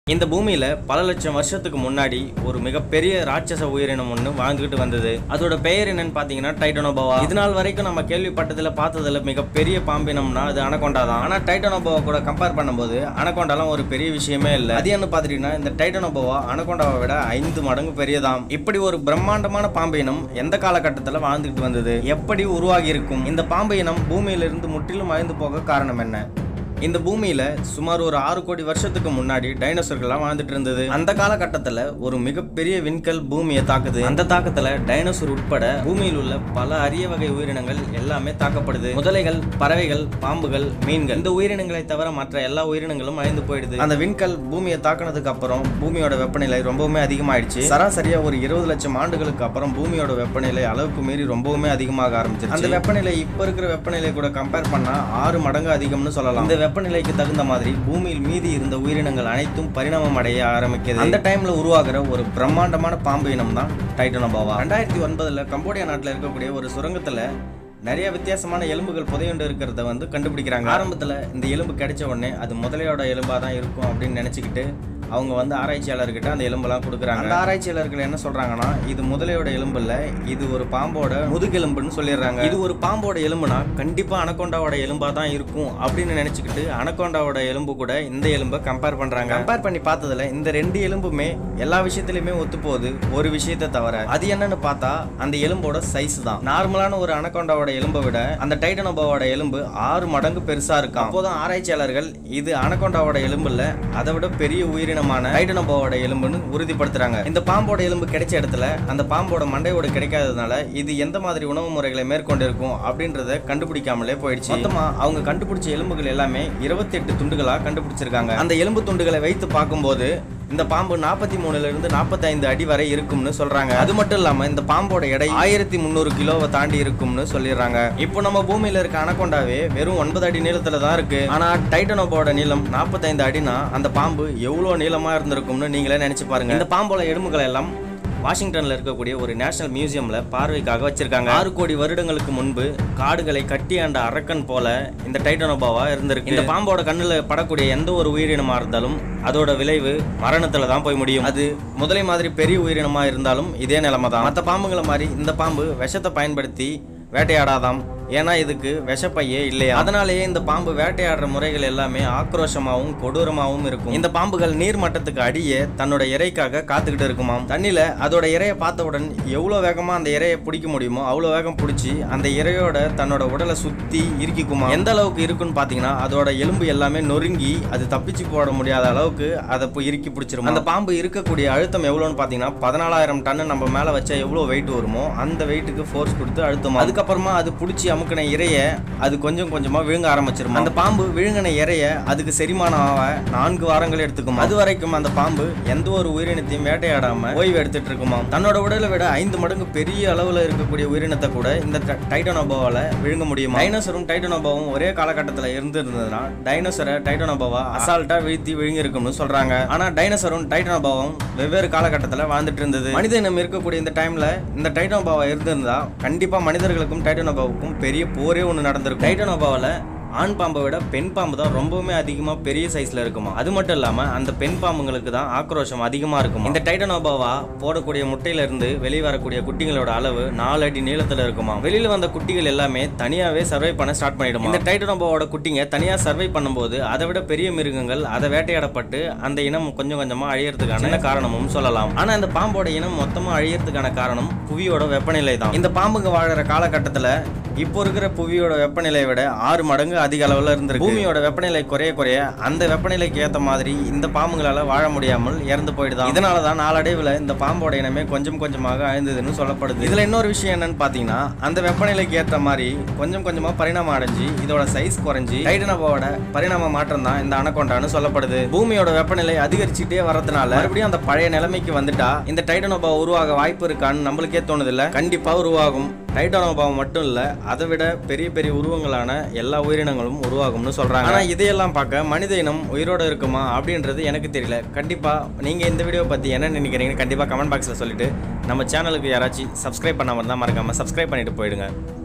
இந்த பூமியில பல லட்சம் வருஷத்துக்கு முன்னாடி ஒரு மிகப்பெரிய ராட்சச உயிரினம் ஒன்று வாழ்ந்துகிட்டு வந்தது அதோட பெயர் என்னன்னு பாத்தீங்கன்னா டைட்டனோபோவா இது நாள் வரைக்கும் நம்ம கேள்விப்பட்டதுல பார்த்ததுல மிகப்பெரிய பாம்பினம்னா அது அனகொண்டா தான் ஆனா டைட்டனோபோவா கூட கம்பேர் பண்ணும்போது அனகொண்டாலாம் ஒரு பெரிய விஷயமே இல்லை அது என்ன பாத்தீங்கன்னா இந்த டைட்டனோபோவா அனகொண்டாவை விட ஐந்து மடங்கு பெரியதாம் இப்படி ஒரு பிரம்மாண்டமான பாம்பு இனம் எந்த காலகட்டத்தில் வாழ்ந்துகிட்டு வந்தது எப்படி உருவாகி இருக்கும் இந்த பாம்பு இனம் பூமியிலிருந்து முற்றிலும் அழிந்து போக காரணம் என்ன இந்த பூமியில சுமார் ஒரு ஆறு கோடி வருஷத்துக்கு முன்னாடி டைனோசர்கள்லாம் வாழ்ந்துட்டு இருந்தது அந்த காலகட்டத்துல ஒரு மிகப்பெரிய விண்கல் பூமியை தாக்குது அந்த தாக்கத்துல டைனோசர் உட்பட பூமியில் உள்ள பல அரிய வகை உயிரினங்கள் எல்லாமே தாக்கப்படுது முதலைகள் பறவைகள் பாம்புகள் மீன்கள் இந்த உயிரினங்களை தவிர மற்ற எல்லா உயிரினங்களும் அழிந்து போயிடுது அந்த விண்கல் பூமியை தாக்குனதுக்கு அப்புறம் பூமியோட வெப்பநிலை ரொம்பவுமே அதிகமாயிடுச்சு சராசரியா ஒரு இருபது லட்சம் ஆண்டுகளுக்கு அப்புறம் பூமியோட வெப்பநிலை அளவுக்கு மீறி ரொம்பவுமே அதிகமாக ஆரம்பிச்சிருச்சு அந்த வெப்பநிலை இப்ப இருக்கிற வெப்பநிலை கூட கம்பேர் பண்ணா ஆறு மடங்கு அதிகம்னு சொல்லலாம் இந்த வெப்பநிலைக்கு தகுந்த மாதிரி பூமியில் மீதி இருந்த உயிரினங்கள் அனைத்தும் பரிணாமம் அடைய ஆரம்பிக்குது அந்த டைம்ல உருவாகிற ஒரு பிரம்மாண்டமான பாம்பு இனம் தான் டைட்டனோபாவா ரெண்டாயிரத்தி ஒன்பதுல கம்போடியா நாட்டில் இருக்கக்கூடிய ஒரு சுரங்கத்துல நிறைய வித்தியாசமான எலும்புகள் புதையுண்டு இருக்கிறத வந்து கண்டுபிடிக்கிறாங்க ஆரம்பத்துல இந்த எலும்பு கிடைச்ச உடனே அது முதலையோட எலும்பா தான் இருக்கும் அப்படின்னு நினைச்சுக்கிட்டு அவங்க வந்து ஆராய்ச்சியாளர்கிட்ட அந்த எலும்பெல்லாம் கொடுக்குறாங்க அந்த ஆராய்ச்சியாளர்கள் என்ன சொல்றாங்கன்னா இது முதலையோட எலும்பு இல்ல இது ஒரு பாம்போட முதுகெலும்புன்னு சொல்லிடுறாங்க இது ஒரு பாம்போட எலும்புனா கண்டிப்பா அனகொண்டாவோட எலும்பா தான் இருக்கும் அப்படின்னு நினைச்சுக்கிட்டு அனகொண்டாவோட எலும்பு கூட இந்த எலும்பை கம்பேர் பண்றாங்க கம்பேர் பண்ணி பார்த்ததுல இந்த ரெண்டு எலும்புமே எல்லா விஷயத்திலுமே ஒத்து போகுது ஒரு விஷயத்தை தவிர அது என்னன்னு பார்த்தா அந்த எலும்போட சைஸ் தான் நார்மலான ஒரு அனகொண்டாவோட எலும்பை விட அந்த டைட்டனோபாவோட எலும்பு ஆறு மடங்கு பெருசா இருக்கும் அப்போதான் ஆராய்ச்சியாளர்கள் இது அனகொண்டாவோட எலும்பு இல்ல அதை விட பெரிய உயிரினமான டைட்டனோபாவோட எலும்புன்னு உறுதிப்படுத்துறாங்க இந்த பாம்போட எலும்பு கிடைச்ச இடத்துல அந்த பாம்போட மண்டையோட கிடைக்காததுனால இது எந்த மாதிரி உணவு முறைகளை மேற்கொண்டிருக்கும் அப்படின்றத கண்டுபிடிக்காமலே போயிடுச்சு மொத்தமா அவங்க கண்டுபிடிச்ச எலும்புகள் எல்லாமே இருபத்தி எட்டு துண்டுகளா கண்டுபிடிச்சிருக்காங்க அந்த எலும்பு துண்டுகளை வைத்து பார்க்கும்போது இந்த பாம்பு நாற்பத்தி மூணுல இருந்து நாற்பத்தைந்து அடி வரை இருக்கும்னு சொல்றாங்க அது மட்டும் இல்லாம இந்த பாம்போட எடை ஆயிரத்தி முந்நூறு கிலோவை தாண்டி இருக்கும்னு சொல்லிடுறாங்க இப்போ நம்ம பூமியில இருக்க அனகொண்டாவே வெறும் ஒன்பது அடி நீளத்துல தான் இருக்கு ஆனா டைட்டனோபோட நீளம் நாற்பத்தைந்து அடினா அந்த பாம்பு எவ்வளவு நீளமா இருந்திருக்கும்னு நீங்களே நினைச்சு பாருங்க இந்த பாம்போட எலும்புகள் எல்லாம் வாஷிங்டன்ல இருக்கக்கூடிய ஒரு நேஷனல் மியூசியம்ல பார்வைக்காக வச்சிருக்காங்க ஆறு கோடி வருடங்களுக்கு முன்பு காடுகளை கட்டி ஆண்ட அரக்கன் போல இந்த டைட்டனோபாவா இருந்திருக்கு இந்த பாம்போட கண்ணுல படக்கூடிய எந்த ஒரு உயிரினமா இருந்தாலும் அதோட விளைவு மரணத்துல தான் போய் முடியும் அது முதலை மாதிரி பெரிய உயிரினமா இருந்தாலும் இதே நிலைமை தான் மற்ற பாம்புங்களை மாதிரி இந்த பாம்பு விஷத்தை பயன்படுத்தி வேட்டையாடாதாம் ஏன்னா இதுக்கு விஷப்பையே இல்லையா அதனாலேயே இந்த பாம்பு வேட்டையாடுற முறைகள் எல்லாமே ஆக்ரோஷமாவும் கொடூரமாவும் இருக்கும் இந்த பாம்புகள் நீர் மட்டத்துக்கு அடியே தன்னோட இறைக்காக காத்துக்கிட்டு இருக்குமாம் தண்ணியில அதோட இரையை பார்த்தவுடன் எவ்வளோ வேகமா அந்த இரையை பிடிக்க முடியுமோ அவ்வளோ வேகம் பிடிச்சி அந்த இரையோட தன்னோட உடலை சுத்தி இறுக்கிக்குமா எந்த அளவுக்கு இருக்குன்னு பார்த்தீங்கன்னா அதோட எலும்பு எல்லாமே நொறுங்கி அது தப்பிச்சு போட முடியாத அளவுக்கு அதை போய் இறுக்கி பிடிச்சிரும் அந்த பாம்பு இருக்கக்கூடிய அழுத்தம் எவ்வளோன்னு பார்த்தீங்கன்னா பதினாலாயிரம் டன் நம்ம மேலே வச்சா எவ்வளோ வெயிட் வருமோ அந்த வெயிட்டுக்கு ஃபோர்ஸ் கொடுத்து அழுத்தம் அதுக்கப்புறமா அது பிடிச்சி அமுக்கின இறைய அது கொஞ்சம் கொஞ்சமா விழுங்க ஆரம்பிச்சிரும் அந்த பாம்பு விழுங்கின இறைய அதுக்கு செரிமானம் ஆக நான்கு வாரங்கள் எடுத்துக்கும் அது வரைக்கும் அந்த பாம்பு எந்த ஒரு உயிரினத்தையும் வேட்டையாடாம ஓய்வு எடுத்துட்டு இருக்குமா தன்னோட உடலை விட ஐந்து மடங்கு பெரிய அளவுல இருக்கக்கூடிய உயிரினத்தை கூட இந்த ட- டைட்டனோபாவால விழுங்க முடியும் டைனோசரும் டைட்டனோபாவும் ஒரே காலகட்டத்தில் இருந்திருந்ததுன்னா டைனோசரை டைட்டனோபாவா அசால்ட்டா வீழ்த்தி விழுங்கி இருக்கும்னு சொல்றாங்க ஆனா டைனோசரும் டைட்டனோபாவும் வெவ்வேறு காலகட்டத்தில் வாழ்ந்துட்டு இருந்தது மனித இனம் இருக்கக்கூடிய இந்த டைம்ல இந்த டைட்டனோபாவா இருந்திருந்தா கண்டிப்பா மனிதர்களுக்கும் டைட்டனோபாவுக்கும் பெரிய போரே ஒன்று நடந்திருக்கும் டைட்டனோபாவில் ஆண் பாம்பை விட பெண் பாம்பு தான் ரொம்பவுமே அதிகமாக பெரிய சைஸில் இருக்குமா அது மட்டும் இல்லாமல் அந்த பெண் பாம்புங்களுக்கு தான் ஆக்ரோஷம் அதிகமாக இருக்கும் இந்த டைட்டனோபாவா போடக்கூடிய முட்டையில இருந்து வெளியே வரக்கூடிய குட்டிகளோட அளவு நாலு அடி நீளத்தில் இருக்குமா வெளியில் வந்த குட்டிகள் எல்லாமே தனியாகவே சர்வை பண்ண ஸ்டார்ட் பண்ணிடுமா இந்த டைட்டனோபாவோட குட்டிங்க தனியாக சர்வை பண்ணும்போது அதை விட பெரிய மிருகங்கள் அதை வேட்டையாடப்பட்டு அந்த இனம் கொஞ்சம் கொஞ்சமாக அழியறதுக்கான சின்ன காரணமும் சொல்லலாம் ஆனால் இந்த பாம்போட இனம் மொத்தமாக அழியறதுக்கான காரணம் புவியோட வெப்பநிலை தான் இந்த பாம்புங்க வாழற காலகட்டத்தில் இப்போ இருக்கிற புவியோட வெப்பநிலையை விட ஆறு மடங்கு அதிக அளவில் இருந்திருக்கு பூமியோட வெப்பநிலை குறைய குறைய அந்த வெப்பநிலைக்கு ஏற்ற மாதிரி இந்த பாம்புங்களால வாழ முடியாமல் இறந்து போயிடுதான் இதனால தான் நாளடைவில் இந்த பாம்போட இனமே கொஞ்சம் கொஞ்சமாக அழிந்ததுன்னு சொல்லப்படுது இதுல இன்னொரு விஷயம் என்னன்னு பார்த்தீங்கன்னா அந்த வெப்பநிலைக்கு ஏற்ற மாதிரி கொஞ்சம் கொஞ்சமா பரிணாமம் அடைஞ்சு இதோட சைஸ் குறைஞ்சி டைட்டனோபாவோட பரிணாம மாற்றம் தான் இந்த அனகொண்டான்னு சொல்லப்படுது பூமியோட வெப்பநிலை அதிகரிச்சுட்டே வரதுனால மறுபடியும் அந்த பழைய நிலைமைக்கு வந்துட்டா இந்த டைட்டனோபா உருவாக வாய்ப்பு இருக்கான்னு நம்மளுக்கே தோணுது இல்ல கண்டிப்பா உருவாகும் டைட்டனோபாவை மட்டும் இல்ல அதை விட பெரிய பெரிய உருவங்களான எல்லா உயிரினங்களும் உருவாகும்னு சொல்றாங்க ஆனா இதையெல்லாம் பார்க்க மனித இனம் உயிரோட இருக்குமா அப்படின்றது எனக்கு தெரியல கண்டிப்பா நீங்க இந்த வீடியோ பத்தி என்ன நினைக்கிறீங்கன்னு கண்டிப்பா கமெண்ட் பாக்ஸ்ல சொல்லிட்டு நம்ம சேனலுக்கு யாராச்சும் சப்ஸ்கிரைப் பண்ணாம இருந்தா மறக்காம சப்ஸ்கிரைப் பண்ணிட்டு போயிடுங்க